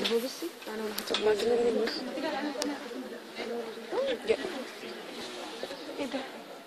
هو بصي انا هطلع كده من النص ايه ده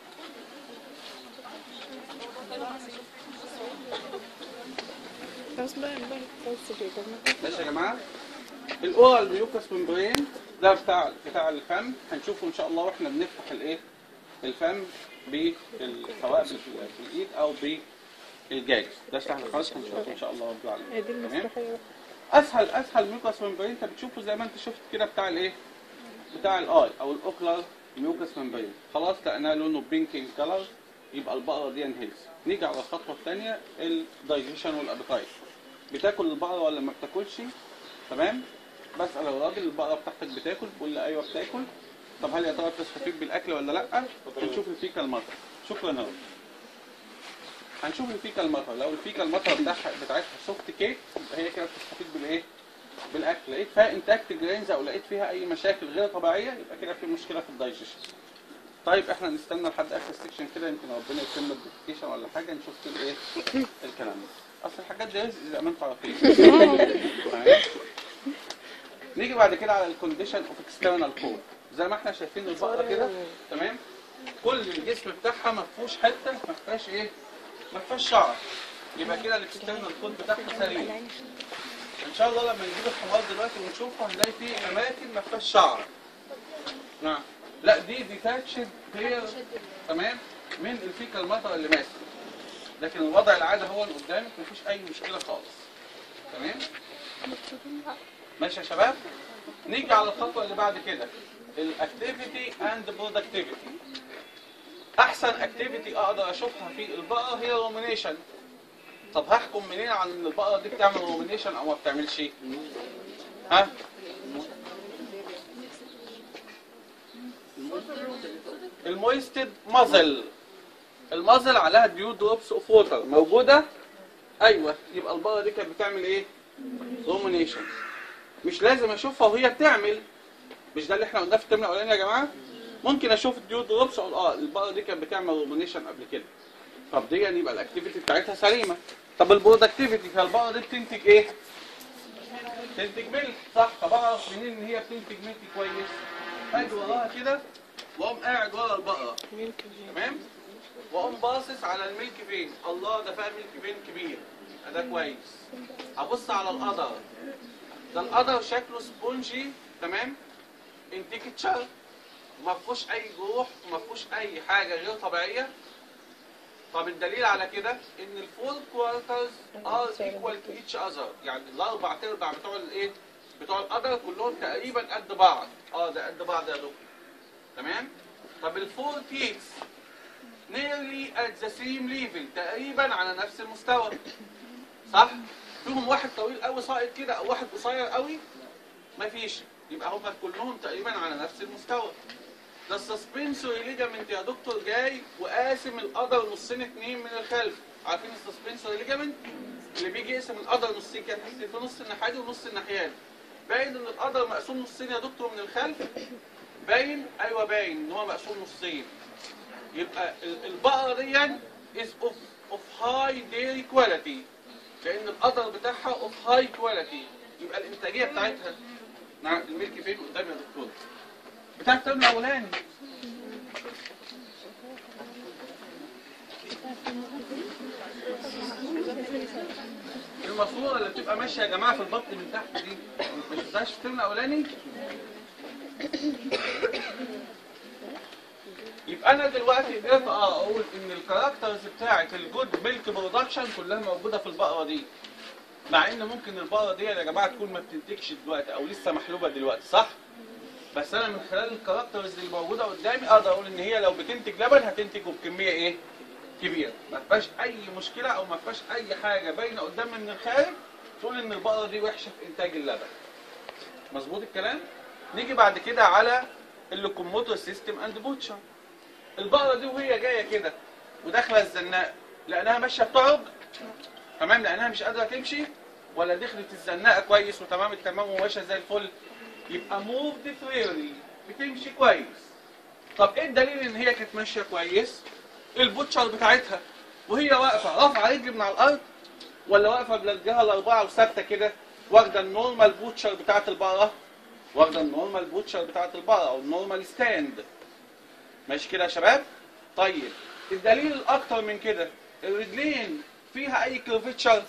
خلاص بقى بقى خلاص كده ماشي يا جماعه الاورال ميوكس ممبرين ده بتاع بتاع الفم هنشوفه ان شاء الله واحنا بنفتح الايه الفم بال- سواء بال- بالايد او بالجاج ده سهل خالص هنشوفه ان شاء الله رب العالمين هي دي تمام؟ المسرحية اسهل اسهل ميوكس ممبرين انت بتشوفه زي ما انت شفت كده بتاع الايه بتاع الاي او الاوكلر ميوكس ممبرين خلاص لقيناه لونه بينك ان كلر يبقى البقره دي هيلث نيجي على الخطوه الثانيه الدايجيشن والابيتايت بتاكل البقره ولا ما بتاكلش تمام بسال الراجل البقره بتاعتك بتاكل بيقول لي ايوه بتاكل طب هل يا ترى بتستفيد بالاكل ولا لا هنشوف الفيكال ماتر شكرا يا رب هنشوف الفيكال ماتر لو الفيكال ماتر بتاعها بتاعتها سوفت كيك يبقى هي كده بتستفيد بالايه بالاكل لقيت فيها انتاكت جرينز او لقيت فيها اي مشاكل غير طبيعيه يبقى كده في مشكله في الدايجيشن طيب احنا نستنى لحد اخر السكشن كده يمكن ربنا يكرمنا بالديكتيشن ولا حاجه نشوف فيه الايه الكلام ده اصل الحاجات دي رزق زي ما انتم عارفين تمام؟ نيجي بعد كده على الكونديشن اوف اكسترنال كور زي ما احنا شايفين البقره كده تمام كل الجسم بتاعها ما فيهوش حته ما فيهاش ايه ما فيهاش شعر يبقى كده الاكسترنال كود بتاعها سليم ان شاء الله لما نجيب الحوار دلوقتي ونشوفه هنلاقي فيه اماكن ما فيهاش شعر نعم لا دي ديتاتشد هي تمام من الفيكال ماتر اللي ماسك لكن الوضع العادي هو اللي قدامك مفيش اي مشكله خالص تمام ماشي يا شباب نيجي على الخطوه اللي بعد كده الاكتيفيتي اند برودكتيفيتي احسن اكتيفيتي اقدر اشوفها في البقره هي رومينيشن طب هحكم منين عن ان البقره دي بتعمل رومينيشن او ما بتعملش ها المويستد مازل المازل عليها ديو دروبس اوف ووتر موجوده ايوه يبقى البقره دي كانت بتعمل ايه رومينيشن مش لازم اشوفها وهي بتعمل مش ده اللي احنا قلناه في الترم الاولاني يا جماعه ممكن اشوف الديو دروبس اقول اه البقره دي كانت بتعمل رومينيشن قبل كده طب دي يعني يبقى الاكتيفيتي بتاعتها سليمه طب البرودكتيفيتي فالبقره دي بتنتج ايه تنتج ملك صح طب اعرف منين ان هي بتنتج ملك كويس اجي وراها كده واقوم قاعد ورا البقره تمام واقوم باصص على الملك فين الله ده فيها ملك فين كبير ده كويس ابص على القدر ده القدر شكله سبونجي تمام انتكتشر ما فيهوش اي جروح وما فيهوش اي حاجه غير طبيعيه طب الدليل على كده ان الفور كوارترز ار ايكوال تو ايتش اذر يعني الاربع ارباع بتوع الايه بتوع القدر كلهم تقريبا قد بعض اه ده قد بعض يا دكتور تمام طب الفور تيتس nearly at the same level تقريبا على نفس المستوى صح فيهم واحد طويل قوي ساقط كده او واحد قصير قوي مفيش يبقى هم كلهم تقريبا على نفس المستوى ده السسبنسوري ليجامنت يا دكتور جاي وقاسم القدر نصين اتنين من الخلف عارفين السسبنسوري ليجامنت اللي بيجي يقسم القدر نصين كده تحس في نص الناحيه ونص الناحيه باين ان القدر مقسوم نصين يا دكتور من الخلف باين ايوه باين ان هو مقسوم نصين يبقى ال- البقره دي از اوف اوف هاي ديري كواليتي لان القدر بتاعها اوف هاي كواليتي يبقى الانتاجيه بتاعتها نعم الملك فين قدام يا دكتور بتاع الترم الاولاني الماسوره اللي بتبقى ماشيه يا جماعه في البطن من تحت دي ما شفتهاش في الترم الاولاني يبقى انا دلوقتي قدرت اه اقول ان الكاركترز بتاعه الجود ميلك برودكشن كلها موجوده في البقره دي مع ان ممكن البقره دي يا جماعه تكون ما بتنتجش دلوقتي او لسه محلوبه دلوقتي صح بس انا من خلال الكاركترز اللي موجوده قدامي اقدر اقول ان هي لو بتنتج لبن هتنتج بكميه ايه كبيره ما فيهاش اي مشكله او ما فيهاش اي حاجه باينه قدامي من الخارج تقول ان البقره دي وحشه في انتاج اللبن مظبوط الكلام نيجي بعد كده على اللوكوموتور سيستم اند بوتشر البقره دي وهي جايه كده وداخله الزناقه لانها ماشيه بتعرج تمام لانها مش قادره تمشي ولا دخلت الزناقه كويس وتمام التمام وماشيه زي الفل يبقى موفد فريرلي بتمشي كويس طب ايه الدليل ان هي كانت ماشيه كويس البوتشر بتاعتها وهي واقفه رافعه رجل من على الارض ولا واقفه بالجهه الاربعه وثابته كده واخده النورمال بوتشر بتاعت البقره واخده النورمال بوتشر بتاعت البقره او النورمال ستاند ماشي كده يا شباب طيب الدليل الاكتر من كده الرجلين فيها اي كيرفتشر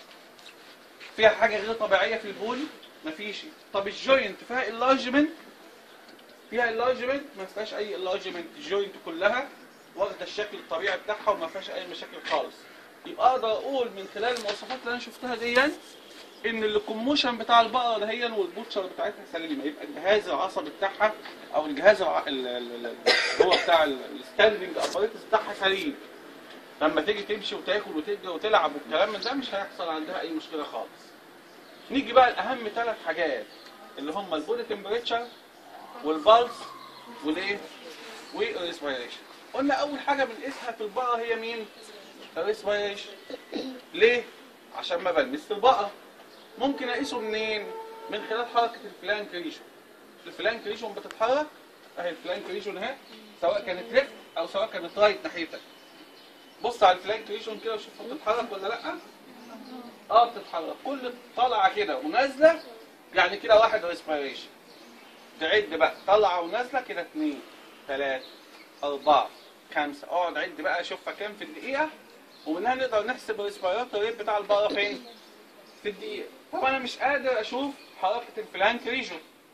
فيها حاجه غير طبيعيه في البول مفيش طب الجوينت فيها انلارجمنت فيها انلارجمنت ما فيهاش اي انلارجمنت الجوينت كلها واخده الشكل الطبيعي بتاعها وما فيهاش اي مشاكل خالص يبقى اقدر اقول من خلال المواصفات اللي انا شفتها دي ان الكوموشن بتاع البقره دهيا والبوتشر بتاعتها سليمه يبقى الجهاز العصبي بتاعها او الجهاز الع... ال... ال... ال... هو بتاع الستاندنج اباريتس بتاعها سليم لما تيجي تمشي وتاكل وتجري وتلعب والكلام من ده مش هيحصل عندها اي مشكله خالص نيجي بقى لاهم ثلاث حاجات اللي هم البودي تمبريتشر والبلس والايه والريسبيريشن قلنا اول حاجه بنقيسها في البقره هي مين الريسبيريشن ليه عشان ما بلمس البقره ممكن اقيسه منين من خلال حركه الفلانك ريشن الفلانك ريشن بتتحرك اهي الفلانك ريشن اهي سواء كانت ليفت او سواء كانت رايت ناحيتك بص على الفلانك ريشن كده وشوف بتتحرك ولا لا اه بتتحرك كل طالعه كده ونازله يعني كده واحد ريسبيريشن تعد بقى طالعه ونازله كده اثنين ثلاثه اربعه خمسه اقعد عد بقى شوفها كام في الدقيقه ومنها نقدر نحسب الريسبيراتور ريت بتاع البقره فين في الدقيقه طب انا مش قادر اشوف حركه الفلانك ريجن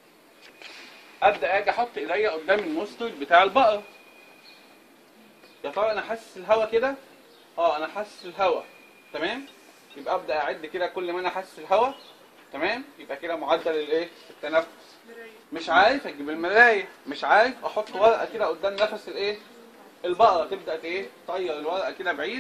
ابدا اجي احط ايديا قدام النوستر بتاع البقره يا ترى انا حاسس الهواء كده اه انا حاسس الهواء تمام يبقى ابدا اعد كده كل ما انا حاسس الهواء تمام يبقى كده معدل الايه التنفس مش عارف اجيب المرايه مش عارف احط ورقه كده قدام نفس الايه البقره تبدا ايه تطير الورقه كده بعيد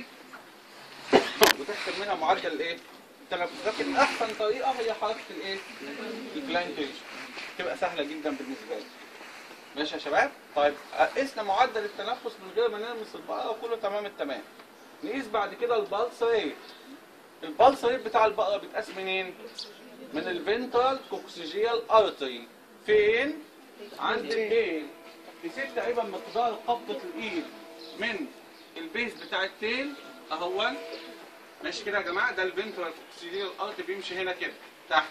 وتحسب منها معدل الايه التنفس لكن احسن طريقه هي حركه الايه البلانكيشن تبقى سهله جدا بالنسبه لي ماشي يا شباب طيب قسنا معدل التنفس من غير ما نلمس البقره وكله تمام التمام نقيس بعد كده البلس ريت البلس ريت بتاع البقره بيتقاس منين من الفنترال كوكسيجيال ارتري فين عند التيل نسيت تقريبا مقدار قبضه الايد من البيس بتاع التيل اهو ماشي كده يا جماعه ده الفنترال كوكسيجيال ارتري بيمشي هنا كده تحت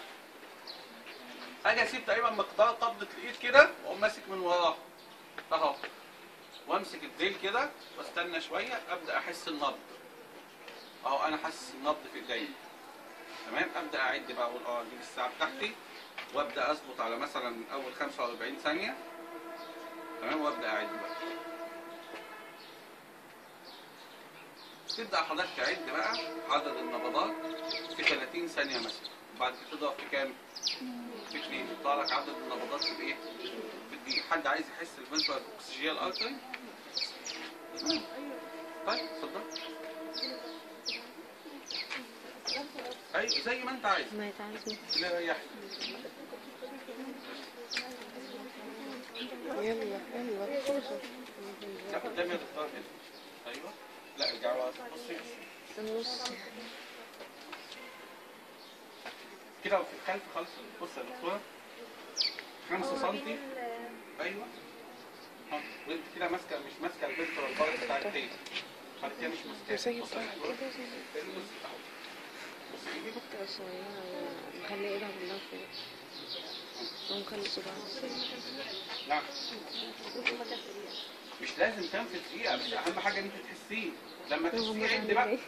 اجي اسيب تقريبا مقدار قبضه الايد كده واقوم ماسك من وراه اهو وامسك الديل كده واستنى شويه ابدا احس النبض اهو انا حاسس النبض في ايديا تمام ابدا اعد بقى اقول اه اجيب الساعه بتاعتي وابدا اظبط على مثلا اول 45 ثانيه تمام وابدا اعد بقى تبدا حضرتك تعد بقى عدد النبضات في 30 ثانيه مثلا وبعد كده تضرب في كام؟ في اثنين يطلع لك عدد النبضات في الايه؟ في الدقيقه حد عايز يحس الفنترال اوكسجيال ارتري؟ طيب اتفضل ايوه زي ما انت عايز ما يتعرفني اللي يريحك يلا ايوه فرصة لا قدامي يا دكتور كده ايوه لا ارجع ورا بصي النص كده وفي الخلف خالص بص يا دكتوره 5 سم ايوه ها، وانت كده ماسكه مش ماسكه الفنترال بار بتاع التاني بعد كده مش ماسكاه زي بص يا بتاع دكتورة. كده زي تاني بص اهو بص ايدي حتى صغيرة مخلي ايدها كلها فوق ومخلي صباعها نعم مش لازم تنفذ دقيقة بس أهم حاجة إن أنت تحسيه لما تحسيه عد بقى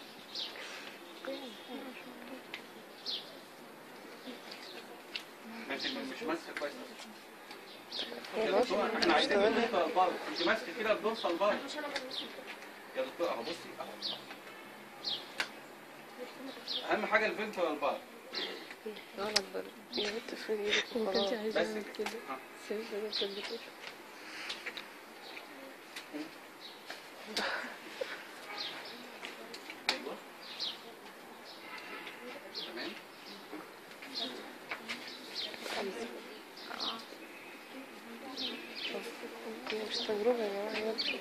ماشي مش ماسكة كويس يا دكتور احنا عايزين الدورسال البار انت ماسكة كده الدورسال البار يا دكتور اهو بصي اهو اهم حاجة الفنترال بار غلط برضه يا بنت افرضي ايدك ما كانش وخلاص عايز بس اعمل كده. كده ها. سيبها ده بتلبسه ايوه تمام هي مش تجربة يا جماعة يلا.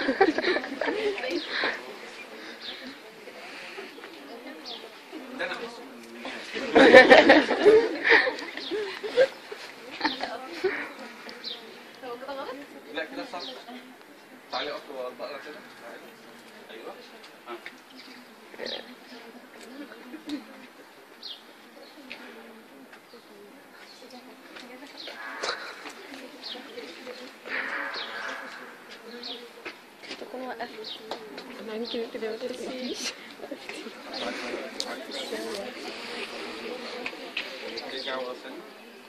ده انا بص لا كده صح تعالي اقرا البقره كده تعالي. ايوه ها. تكون وقفت انا يمكن كده ما ترسيش ارجع ورا ثانية.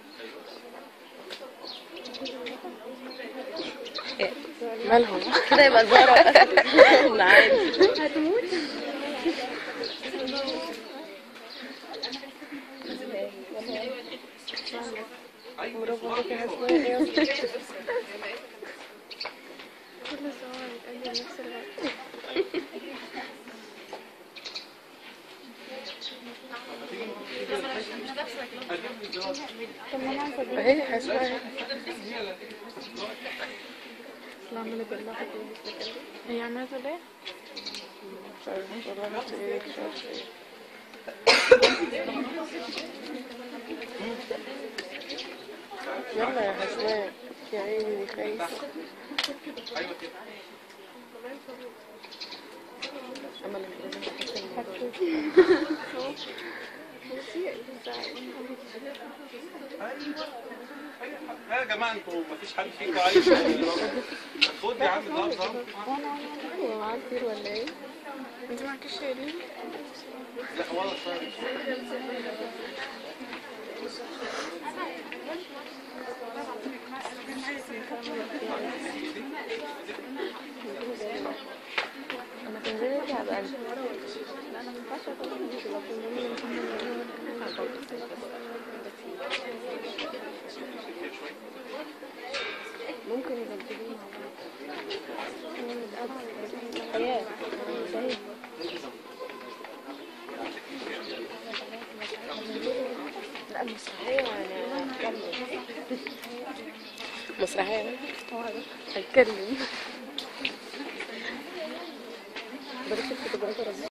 ايوه مالهم كده يبقى الزهرة وقفت عادي هتموت ايوه برافو عليك يا صح. حسناء ايوه كل الصور بتقدم نفس الوقت اهي حسناء لا عمالة بالله هي عمالة تقول ايه؟ مش عارفة والله نفس ايه مش عارفة ايه يلا يا حسناء يا عيني خايفة ايوه كده أمل إنت لازم تحس الموضوع ها يا جماعه انتوا مفيش حد فيكم عايز خد يا عم ده نظام هو معاه كتير ولا ايه؟ انت معكش شايلين؟ لا ولا صار انا تنزلي انت هبقى انا لا انا ما ينفعش اقول لك لو ممكن يبدلونا حياة ازاي لا مسرحية يعني هتكلم مسرحية هتكلم بلاش الفوتوغرافر